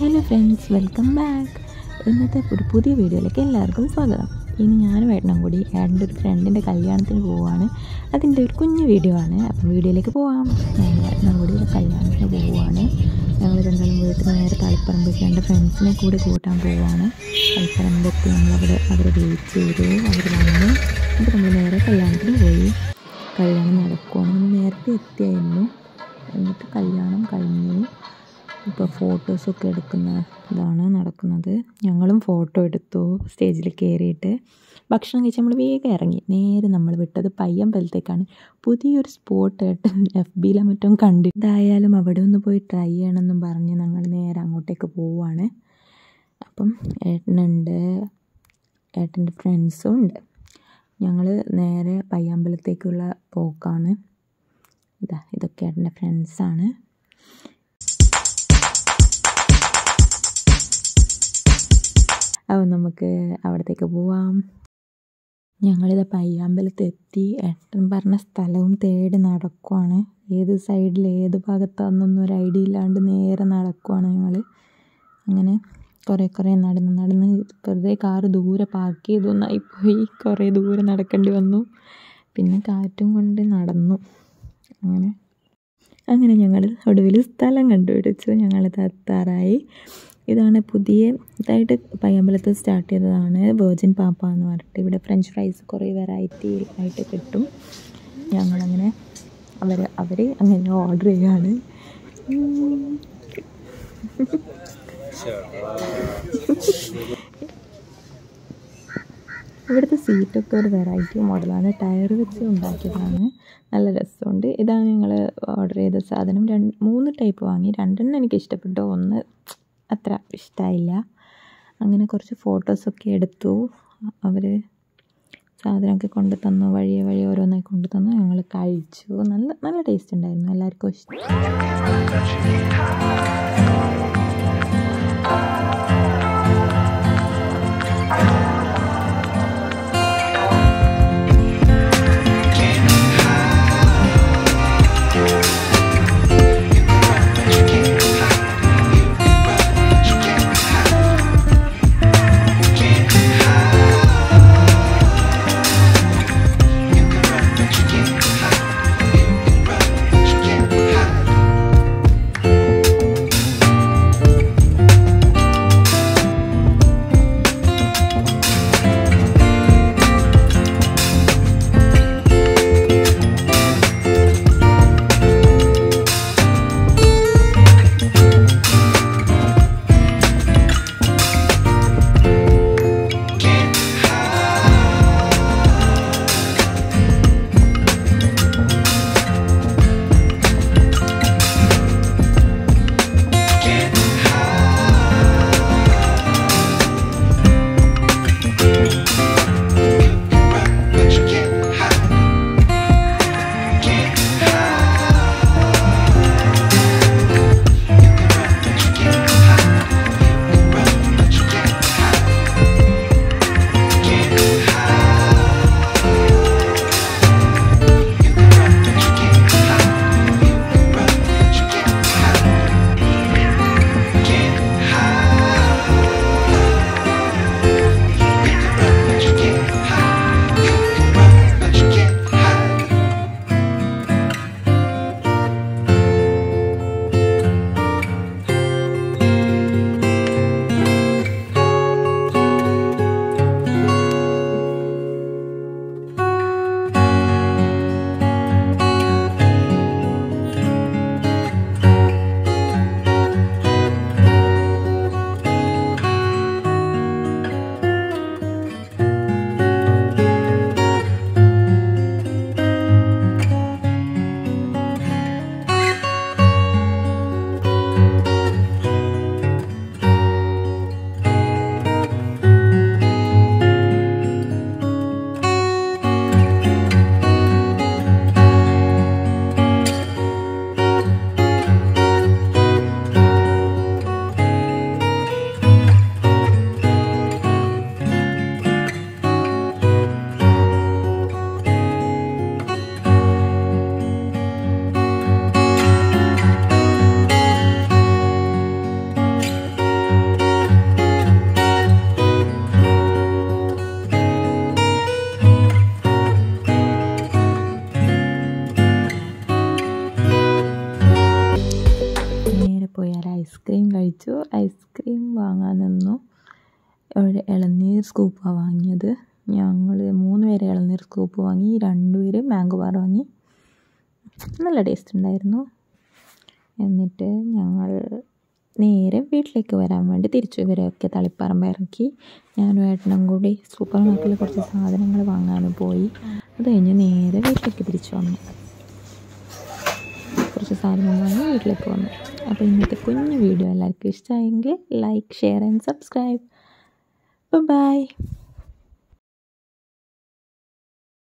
hello friends welcome back ഇന്നത്തെ ഒരു പുതിയ വീഡിയോയിലേക്ക് എല്ലാവർക്കും സ്വാഗതം ഇനി ഞാനും ഏട്ടനും കൂടി ഏട്ടൻ്റെ ഒരു ഫ്രണ്ടിൻ്റെ കല്യാണത്തിന് പോവുകയാണ് അതിൻ്റെ ഒരു കുഞ്ഞു വീഡിയോ ആണ് അപ്പം വീഡിയോയിലേക്ക് പോവാം ഞാൻ ഏട്ടനും കൂടി ഒരു കല്യാണത്തിന് പോവുകയാണ് ഞങ്ങൾ രണ്ടാളും വീട്ടിൽ നിന്ന് നേരെ തളിപ്പറമ്പേക്ക് എൻ്റെ ഫ്രണ്ട്സിനെ കൂടി കൂട്ടാൻ പോവുകയാണ് തളിപ്പറമ്പെത്തി നമ്മളവിടെ അവർ വെയിറ്റ് ചെയ്തു അവർ വന്നു എന്നിട്ട് നമ്മൾ നേരെ കല്യാണത്തിന് പോയി കല്യാണം നടക്കുവാണ് നമ്മൾ നേരത്തെ എത്തിയായിരുന്നു എന്നിട്ട് കല്യാണം കഴിഞ്ഞു ഇപ്പോൾ ഫോട്ടോസൊക്കെ എടുക്കുന്ന ഇതാണ് നടക്കുന്നത് ഞങ്ങളും ഫോട്ടോ എടുത്തു സ്റ്റേജിൽ കയറിയിട്ട് ഭക്ഷണം കഴിച്ച് നമ്മൾ വേഗം ഇറങ്ങി നേരെ നമ്മൾ വിട്ടത് പയ്യമ്പലത്തേക്കാണ് പുതിയൊരു സ്പോട്ട് എഫ് ബിയിലെ മറ്റും കണ്ടു എന്തായാലും അവിടെ ഒന്ന് പോയി ട്രൈ ചെയ്യണമെന്നും പറഞ്ഞ് ഞങ്ങൾ നേരെ അങ്ങോട്ടേക്ക് പോവുകയാണ് അപ്പം ഏട്ടനുണ്ട് ഏട്ടൻ്റെ ഫ്രണ്ട്സും ഉണ്ട് ഞങ്ങൾ നേരെ പയ്യമ്പലത്തേക്കുള്ള പോക്കാണ് ഇതാ ഇതൊക്കെ ഏട്ടൻ്റെ ഫ്രണ്ട്സാണ് അപ്പോൾ നമുക്ക് അവിടത്തേക്ക് പോവാം ഞങ്ങളിത് പയ്യാമ്പലത്ത് എത്തി ഏട്ടൻ പറഞ്ഞ സ്ഥലവും തേടി നടക്കുവാണ് ഏത് സൈഡിൽ ഏത് ഭാഗത്താണെന്നൊന്നും ഒരു ഐഡിയ ഇല്ലാണ്ട് നേരെ നടക്കുവാണ് ഞങ്ങൾ അങ്ങനെ കുറേ കുറേ നടന്ന് നടന്ന് വെറുതെ കാറ് ദൂരെ പാർക്ക് ചെയ്തൊന്നായി പോയി കുറേ ദൂരെ നടക്കേണ്ടി വന്നു പിന്നെ കാറ്റും കൊണ്ട് നടന്നു അങ്ങനെ അങ്ങനെ ഞങ്ങൾ ഒടുവിൽ സ്ഥലം കണ്ടുപിടിച്ചു ഞങ്ങൾ എത്താറായി ഇതാണ് പുതിയ ഇതായിട്ട് പയ്യമ്പലത്ത് സ്റ്റാർട്ട് ചെയ്തതാണ് വേർജിൻ പാപ്പ എന്ന് പറഞ്ഞിട്ട് ഇവിടെ ഫ്രഞ്ച് ഫ്രൈസ് കുറേ വെറൈറ്റി ആയിട്ട് കിട്ടും ഞങ്ങളങ്ങനെ അവർ അവർ അങ്ങനെ ഓർഡർ ചെയ്യാണ് ഇവിടുത്തെ സീറ്റൊക്കെ ഒരു വെറൈറ്റി മോഡലാണ് ടയർ വെച്ച് ഉണ്ടാക്കിയതാണ് നല്ല രസമുണ്ട് ഇതാണ് ഞങ്ങൾ ഓർഡർ ചെയ്ത സാധനം രണ്ട് മൂന്ന് ടൈപ്പ് വാങ്ങി രണ്ടെണ്ണം എനിക്ക് ഇഷ്ടപ്പെട്ടു ഒന്ന് അത്ര ഇഷ്ടമായില്ല അങ്ങനെ കുറച്ച് ഫോട്ടോസൊക്കെ എടുത്തു അവർ സാധനമൊക്കെ കൊണ്ടു തന്നു വഴിയെ വഴി ഓരോന്നായി കൊണ്ടു തന്നു ഞങ്ങൾ കഴിച്ചു നല്ല നല്ല ടേസ്റ്റ് ഉണ്ടായിരുന്നു എല്ലാവർക്കും ഇഷ്ടം കഴിച്ചു ഐസ്ക്രീം വാങ്ങാൻ നിന്നു ഒരു ഇളനീർ സ്കൂപ്പാണ് വാങ്ങിയത് ഞങ്ങൾ മൂന്ന് പേര് ഇളനീർ സ്കൂപ്പ് വാങ്ങി രണ്ട് പേര് മാംഗോ ബാർ വാങ്ങി നല്ല ടേസ്റ്റ് ഉണ്ടായിരുന്നു എന്നിട്ട് ഞങ്ങൾ നേരെ വീട്ടിലേക്ക് വരാൻ വേണ്ടി തിരിച്ചു ഇവരെയൊക്കെ തളിപ്പറമ്പ് ഇറക്കി ഞാനും ഏട്ടനും കൂടി സൂപ്പർ മാർക്കറ്റിൽ കുറച്ച് സാധനങ്ങൾ വാങ്ങാൻ പോയി അത് കഴിഞ്ഞ് നേരെ വീട്ടിലേക്ക് തിരിച്ചു വന്നു കുറച്ച് സാധനം വാങ്ങി വീട്ടിലേക്ക് വന്നു അപ്പോൾ ഇന്നത്തെ കുഞ്ഞു വീഡിയോ എല്ലാവർക്കും ഇഷ്ടമായെങ്കിൽ like share and subscribe by